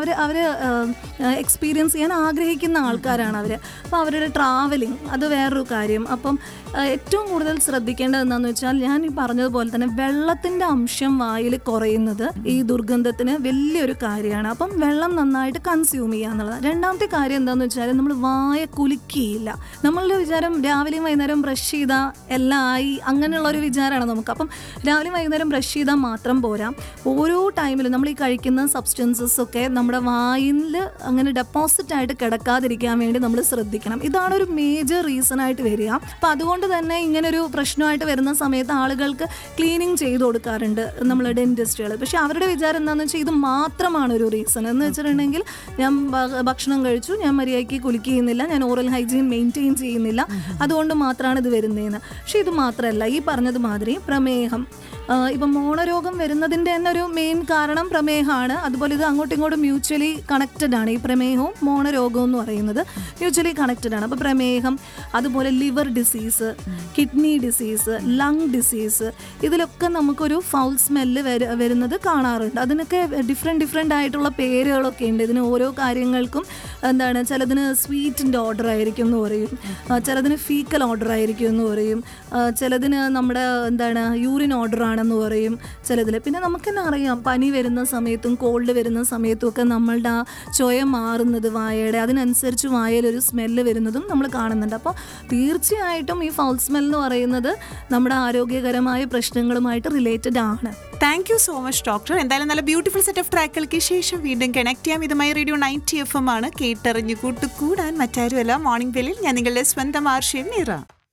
അവർ അവർ experience ചെയ്യാൻ ആഗ്രഹിക്കുന്ന ആൾക്കാരാണ് അവർ അപ്പോൾ അവരുടെ ട്രാവലിംഗ് അത് വേറൊരു കാര്യം അപ്പം ആ, ഏറ്റവും കൂടുതൽ ശ്രദ്ധിക്കേണ്ടത് എന്താണെന്ന് വെച്ചാൽ ഞാൻ ഈ പറഞ്ഞതുപോലെ തന്നെ വെള്ളത്തിൻ്റെ അംശം വായിൽ കുറയുന്നത് ഈ ദുർഗന്ധത്തിന് വലിയൊരു കാര്യമാണ് അപ്പം വെള്ളം നന്നായിട്ട് കൺസ്യൂം ചെയ്യുക എന്നുള്ളത് രണ്ടാമത്തെ കാര്യം എന്താണെന്ന് വെച്ചാൽ നമ്മൾ വായ കുലുക്കിയില്ല നമ്മളുടെ വിചാരം രാവിലെയും വൈകുന്നേരം ബ്രഷ് ചെയ്താൽ എല്ലാം ആയി അങ്ങനെയുള്ള ഒരു വിചാരമാണ് നമുക്ക് അപ്പം രാവിലെയും വൈകുന്നേരം ബ്രഷ് ചെയ്താൽ മാത്രം പോരാ ഓരോ ടൈമിലും നമ്മൾ ഈ കഴിക്കുന്ന സബ്സ്റ്റൻസസ് ഒക്കെ നമ്മുടെ വായിൽ അങ്ങനെ ഡെപ്പോസിറ്റ് ആയിട്ട് കിടക്കാതിരിക്കാൻ വേണ്ടി നമ്മൾ ശ്രദ്ധിക്കണം ഇതാണ് ഒരു മേജർ റീസൺ ആയിട്ട് വരിക അപ്പം അതുകൊണ്ട് തന്നെ ഇങ്ങനെ ഒരു പ്രശ്നമായിട്ട് വരുന്ന സമയത്ത് ആളുകൾക്ക് ക്ലീനിങ് ചെയ്ത് കൊടുക്കാറുണ്ട് നമ്മൾ ഡെന്റിസ്റ്റുകൾ പക്ഷെ അവരുടെ വിചാരം എന്താണെന്ന് വെച്ചാൽ ഇത് മാത്രമാണ് ഒരു റീസൺ എന്ന് വെച്ചിട്ടുണ്ടെങ്കിൽ ഞാൻ ഭ- ഭക്ഷണം കഴിച്ചു ഞാൻ മര്യാദയ്ക്ക് കുലിക്ക് ചെയ്യുന്നില്ല ഞാൻ ഓറൽ ഹൈജീൻ മെയിൻറ്റെയിൻ ചെയ്യുന്നില്ല അതുകൊണ്ട് മാത്രമാണ് ഇത് വരുന്നതെന്ന് പക്ഷെ ഇത് മാത്രമല്ല ഈ പറഞ്ഞത് മാതിരി പ്രമേഹം ആ, ഇപ്പം മോണരോഗം വരുന്നതിൻ്റെ തന്നെ ഒരു മെയിൻ കാരണം പ്രമേഹമാണ് അതുപോലെ ഇത് അങ്ങോട്ടും ഇങ്ങോട്ടും മ്യൂച്വലി കണക്റ്റഡ് ആണ് ഈ പ്രമേഹവും മോണരോഗവും എന്ന് പറയുന്നത് മ്യൂച്വലി കണക്റ്റഡ് ആണ് അപ്പോൾ പ്രമേഹം അതുപോലെ liver disease kidney disease lung disease ഇതിലൊക്കെ നമുക്കൊരു ഫൗൾ സ്മെല്ല് വരുന്നത് കാണാറുണ്ട് അതിനൊക്കെ ഡിഫറെൻറ്റ് ഡിഫറെൻ്റ് ആയിട്ടുള്ള പേരുകളൊക്കെ ഉണ്ട് ഇതിന് ഓരോ കാര്യങ്ങൾക്കും എന്താണ് ചിലതിന് സ്വീറ്റിൻ്റെ ഓർഡർ ആയിരിക്കും എന്ന് പറയും ആ, ചിലതിന് ഫീക്കൽ ഓർഡർ ആയിരിക്കും എന്ന് പറയും ആ, ചിലതിന് നമ്മുടെ എന്താണ് യൂറിൻ ഓർഡർ ആണെന്ന് പറയും ചിലതിൽ പിന്നെ നമുക്ക് തന്നെ അറിയാം പനി വരുന്ന സമയത്തും കോൾഡ് വരുന്ന സമയത്തും ഒക്കെ നമ്മളുടെ ആ ചൊയ മാറുന്നത് വായയുടെ അതിനനുസരിച്ച് വായയിലൊരു സ്മെല്ല് വരുന്നതും നമ്മൾ കാണുന്നുണ്ട് അപ്പോൾ തീർച്ചയായിട്ടും ഈ ഫൗൾ സ്മെൽ എന്ന് പറയുന്നത് നമ്മുടെ ആരോഗ്യകരമായ പ്രശ്നങ്ങളുമായിട്ട് റിലേറ്റഡ് ആണ് thank you so much doctor എന്തായാലും നല്ല ബ്യൂട്ടിഫുൾ സെറ്റ് ഓഫ് ട്രാക്കുകൾക്ക് ശേഷം വീണ്ടും കണക്ട് ചെയ്യാം ഇതുമായി റേഡിയോ നയൻറ്റി എഫ് എം ആണ് കേട്ടറിഞ്ഞു കൂട്ടുകൂടാൻ മറ്റാരുമല്ല മോർണിംഗ് ബെല്ലിൽ ഞാൻ നിങ്ങളുടെ സ്വന്തം ആർഷ്യം നിറ